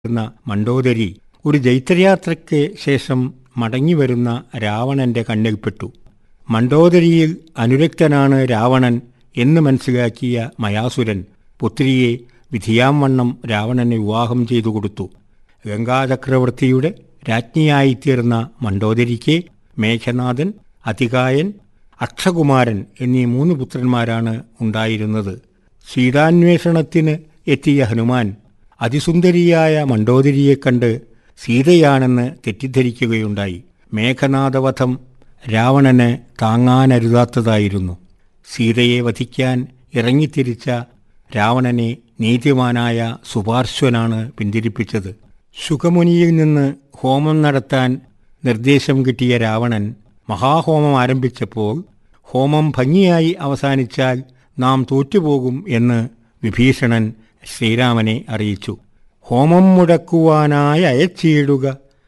ുന്ന മണ്ടോദരി ഒരു ജൈത്രയാത്രയ്ക്ക് ശേഷം മടങ്ങിവരുന്ന രാവണന്റെ കണ്ണിൽപ്പെട്ടു മണ്ടോദരിയിൽ അനുരക്തനാണ് രാവണൻ എന്ന് മനസ്സിലാക്കിയ മയാസുരൻ പുത്രിയെ വിധിയാംവണ്ണം രാവണന് വിവാഹം ചെയ്തു കൊടുത്തു ഗംഗാചക്രവർത്തിയുടെ രാജ്ഞിയായിത്തീർന്ന മണ്ടോദരിക്ക് മേഘനാഥൻ അതികായൻ അക്ഷകുമാരൻ എന്നീ മൂന്ന് പുത്രന്മാരാണ് ഉണ്ടായിരുന്നത് സീതാന്വേഷണത്തിന് എത്തിയ ഹനുമാൻ അതിസുന്ദരിയായ മണ്ടോദരിയെ കണ്ട് സീതയാണെന്ന് തെറ്റിദ്ധരിക്കുകയുണ്ടായി മേഘനാഥവധം രാവണന് താങ്ങാനരുതാത്തതായിരുന്നു സീതയെ വധിക്കാൻ ഇറങ്ങിത്തിരിച്ച രാവണനെ നീതിമാനായ സുപാർശ്വനാണ് പിന്തിരിപ്പിച്ചത് ശുഖമുനിയിൽ നിന്ന് ഹോമം നടത്താൻ നിർദ്ദേശം കിട്ടിയ രാവണൻ മഹാഹോമം ആരംഭിച്ചപ്പോൾ ഹോമം ഭംഗിയായി അവസാനിച്ചാൽ നാം തോറ്റുപോകും എന്ന് വിഭീഷണൻ ശ്രീരാമനെ അറിയിച്ചു ഹോമം മുടക്കുവാനായി അയച്ചിടുക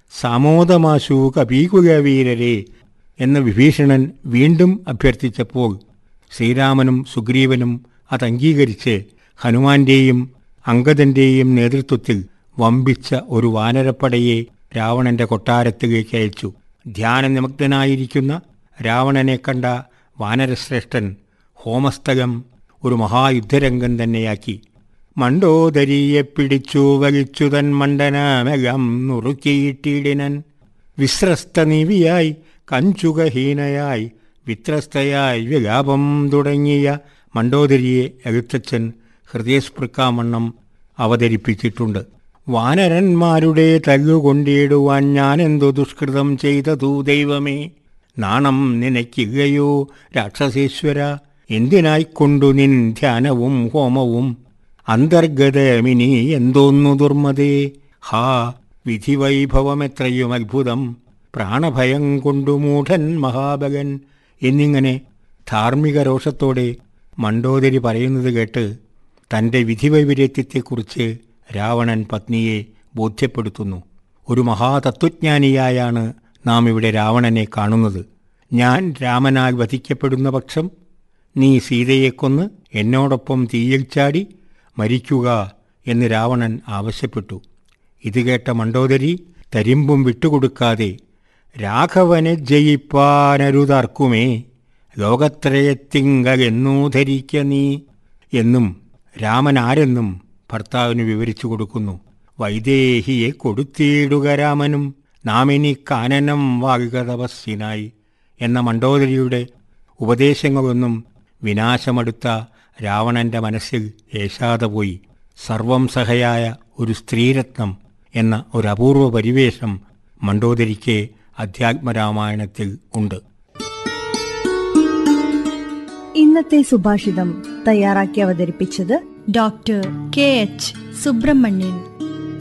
സാമോദമാശു കപീകുല വീരരെ എന്ന് വിഭീഷണൻ വീണ്ടും അഭ്യർത്ഥിച്ചപ്പോൾ ശ്രീരാമനും സുഗ്രീവനും അത് അംഗീകരിച്ച് ഹനുമാന്റെയും അങ്കദന്റെയും നേതൃത്വത്തിൽ വമ്പിച്ച ഒരു വാനരപ്പടയെ രാവണന്റെ കൊട്ടാരത്തിലേക്ക് അയച്ചു ധ്യാനനിമഗ്നനായിരിക്കുന്ന രാവണനെ കണ്ട വാനരശ്രേഷ്ഠൻ ഹോമസ്ഥലം ഒരു മഹായുദ്ധരംഗം തന്നെയാക്കി മണ്ടോദരിയെ പിടിച്ചു വലിച്ചു തൻ മണ്ടനാമകം നുറുക്കിയിട്ടിടിനൻ വിശ്രസ്ത നിവിയായി കഞ്ചുകഹീനയായി വിത്രസ്തയായി വിലാപം തുടങ്ങിയ മണ്ടോദരിയെ എഴുത്തച്ഛൻ ഹൃദയസ്പൃക്കാമണ്ണം അവതരിപ്പിച്ചിട്ടുണ്ട് വാനരന്മാരുടെ തല്ലുകൊണ്ടിടുവാൻ ഞാനെന്തു ദുഷ്കൃതം ചെയ്തതു ദൈവമേ നാണം നിനയ്ക്കുകയോ രാക്ഷസേശ്വര എന്തിനായിക്കൊണ്ടു നിൻ ധ്യാനവും ഹോമവും അന്തർഗതമിനി എന്തോന്നു ദുർമതേ ഹാ വിധിവൈഭവമെത്രയും അത്ഭുതം പ്രാണഭയം കൊണ്ടു മൂഢൻ മഹാബലൻ എന്നിങ്ങനെ ധാർമ്മിക രോഷത്തോടെ മണ്ടോദരി പറയുന്നത് കേട്ട് തന്റെ വിധിവൈപര്യത്തെക്കുറിച്ച് രാവണൻ പത്നിയെ ബോധ്യപ്പെടുത്തുന്നു ഒരു മഹാതത്വജ്ഞാനിയായാണ് നാം ഇവിടെ രാവണനെ കാണുന്നത് ഞാൻ രാമനാൽ വധിക്കപ്പെടുന്ന പക്ഷം നീ സീതയെ കൊന്ന് എന്നോടൊപ്പം തീയിൽ ചാടി മരിക്കുക എന്ന് രാവണൻ ആവശ്യപ്പെട്ടു ഇത് കേട്ട മണ്ടോദരി തരിമ്പും വിട്ടുകൊടുക്കാതെ രാഘവനെ ജയിപ്പാനരുതാർക്കുമേ ലോകത്രയത്തിങ്കലെന്നൂ ധരിക്ക നീ എന്നും രാമൻ ആരെന്നും ഭർത്താവിന് വിവരിച്ചു കൊടുക്കുന്നു വൈദേഹിയെ കൊടുത്തിടുക രാമനും നാമിനി കാനനം വാഴുക തപസ്സിനായി എന്ന മണ്ടോദരിയുടെ ഉപദേശങ്ങളൊന്നും വിനാശമടുത്ത രാവണന്റെ മനസ്സിൽ ഏശാതെ പോയി സർവം സഹയായ ഒരു സ്ത്രീരത്നം എന്ന ഒരു അപൂർവ പരിവേഷം മണ്ടോദരിക്ക് അധ്യാത്മരാമായണത്തിൽ ഉണ്ട് ഇന്നത്തെ സുഭാഷിതം തയ്യാറാക്കി അവതരിപ്പിച്ചത് ഡോക്ടർ കെ എച്ച് സുബ്രഹ്മണ്യൻ